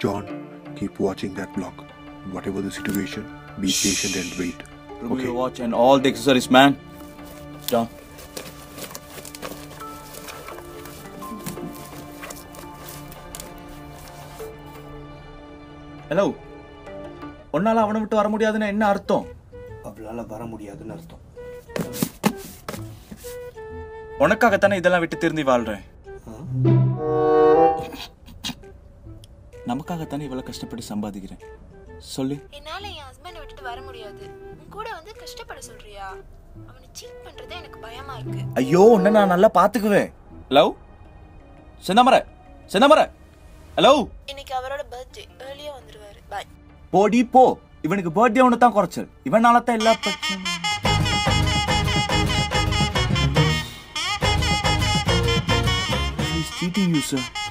John, keep watching that block. Whatever the situation, be patient and wait. Remove Okay. your watch and all the accessories, man. Down. Hello உன்னால அவனை விட்டு வர முடியாதுன்னா என்ன அர்த்தம் அவளால் வர முடியாதுன்னு அர்த்தம் உனக்காகத்தானே இதெல்லாம் விட்டு திருந்தி வாழ்றேன் நமக்காகத்தானே இவ்வளவு கஷ்டப்பட்டு சம்பாதிக்கிறேன் சொல்லு என்னால என் ஹஸ்பண்ட் விட்டுட்டு வர முடியாது உன் கூட வந்து கஷ்டப்பட சொல்றியா அவனை சீட் பண்றதே எனக்கு பயமா இருக்கு ஐயோ உன்னை நான் நல்லா பாத்துக்குவேன் ஹலோ செந்தாமர செந்தாமர ஹலோ இன்னைக்கு அவரோட பர்த்டே ஏர்லியா வந்துருவாரு பாய் போடி போ இவனுக்கு பர்த்டே ஒன்று தான் குறைச்சல் இவனால தான் எல்லா பிரச்சனையும் He's cheating you, sir.